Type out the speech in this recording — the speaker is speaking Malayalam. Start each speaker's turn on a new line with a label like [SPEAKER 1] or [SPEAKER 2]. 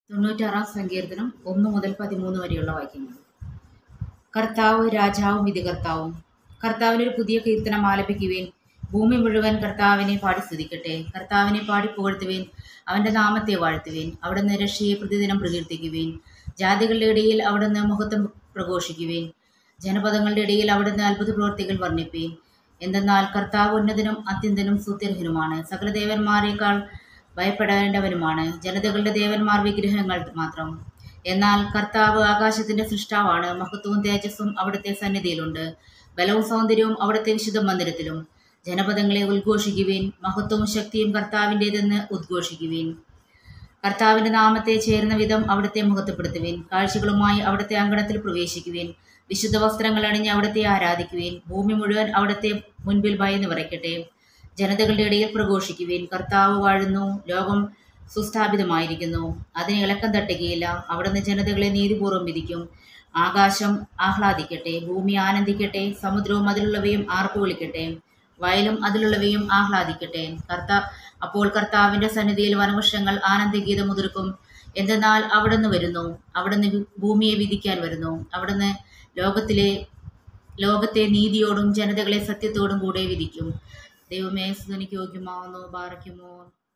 [SPEAKER 1] തൊണ്ണൂറ്റാറാം സങ്കീർത്തനം ഒന്ന് മുതൽ പതിമൂന്ന് വരെയുള്ള വാക്യങ്ങൾ കർത്താവ് രാജാവും വിധികർത്താവും കർത്താവിനൊരു പുതിയ കീർത്തനം ആലപിക്കുവേൻ ഭൂമി മുഴുവൻ കർത്താവിനെ പാടി സ്തുതിക്കട്ടെ കർത്താവിനെ പാടി പുകഴ്ത്തുവേൻ അവൻ്റെ നാമത്തെ വാഴ്ത്തുവേൻ അവിടുന്ന് രക്ഷയെ പ്രതിദിനം പ്രകീർത്തിക്കുവേൻ ജാതികളുടെ ഇടയിൽ അവിടുന്ന് മഹത്വം പ്രഘോഷിക്കുവേൻ ജനപദങ്ങളുടെ ഇടയിൽ അവിടുന്ന് അത്ഭുത പ്രവൃത്തികൾ വർണ്ണിപ്പീൻ എന്തെന്നാൽ കർത്താവ് ഉന്നതനും അത്യന്തനും സുത്യർഹനുമാണ് സകല ദേവന്മാരെക്കാൾ ഭയപ്പെടേണ്ടവനുമാണ് ജനതകളുടെ ദേവന്മാർ വിഗ്രഹങ്ങൾ മാത്രം എന്നാൽ കർത്താവ് ആകാശത്തിന്റെ സൃഷ്ടാവാണ് മഹത്വവും തേജസ്സും അവിടുത്തെ സന്നിധിയിലുണ്ട് ബലവും സൗന്ദര്യവും അവിടുത്തെ വിശുദ്ധ മന്ദിരത്തിലും ജനപദങ്ങളെ ഉദ്ഘോഷിക്കുവിൻ മഹത്വവും ശക്തിയും കർത്താവിൻ്റെതെന്ന് ഉദ്ഘോഷിക്കുവിൻ കർത്താവിന്റെ നാമത്തെ ചേർന്ന വിധം അവിടുത്തെ മുഖത്തപ്പെടുത്തുവിൻ കാഴ്ചകളുമായി അവിടുത്തെ അങ്കണത്തിൽ പ്രവേശിക്കുവിൻ വിശുദ്ധ വസ്ത്രങ്ങൾ അണിഞ്ഞ് അവിടുത്തെ ആരാധിക്കുവിൻ ഭൂമി മുഴുവൻ അവിടുത്തെ മുൻപിൽ ഭയന്ന് വിറയ്ക്കട്ടെ ജനതകളുടെ ഇടയിൽ പ്രഘോഷിക്കുവിൻ കർത്താവ് വാഴുന്നു ലോകം സുസ്ഥാപിതമായിരിക്കുന്നു അതിന് ഇളക്കം തട്ടുകയില്ല അവിടുന്ന് ജനതകളെ നീതിപൂർവ്വം വിധിക്കും ആകാശം ആഹ്ലാദിക്കട്ടെ ഭൂമി ആനന്ദിക്കട്ടെ സമുദ്രവും അതിലുള്ളവയും ആർപ്പ് വിളിക്കട്ടെ വയലും അതിലുള്ളവയും ആഹ്ലാദിക്കട്ടെ കർത്താ അപ്പോൾ കർത്താവിന്റെ സന്നിധിയിൽ വനവൃക്ഷങ്ങൾ ആനന്ദഗീതം മുതിർക്കും എന്തെന്നാൽ അവിടുന്ന് വരുന്നു അവിടുന്ന് വി- ഭൂമിയെ വിധിക്കാൻ വരുന്നു അവിടുന്ന് ലോകത്തിലെ ലോകത്തെ നീതിയോടും ജനതകളെ സത്യത്തോടും കൂടെ വിധിക്കും ദൈവമേ സ്തുതിക്ക് യോഗ്യമാവുന്നു ബാറയ്ക്കുമോ